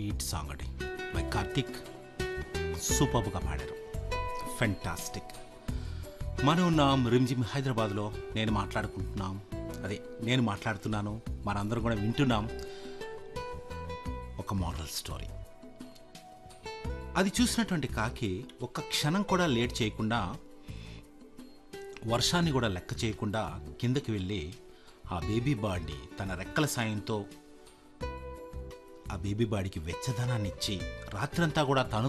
great song అండి by Karthik సూపర్గా పాడారు ఫెంటాస్టిక్ మనం ఉన్నాం రిమ్జిమ్ హైదరాబాద్లో నేను మాట్లాడుకుంటున్నాం అదే నేను మాట్లాడుతున్నాను మనందరం కూడా వింటున్నాం ఒక మోరల్ స్టోరీ అది చూసినటువంటి కాకి ఒక్క క్షణం కూడా లేట్ చేయకుండా వర్షాన్ని కూడా లెక్క చేయకుండా కిందకి వెళ్ళి ఆ బేబీ బాడీ తన రెక్కల సాయంతో ఆ బేబీ బాడీకి వెచ్చదనాన్ని ఇచ్చి రాత్రంతా కూడా తను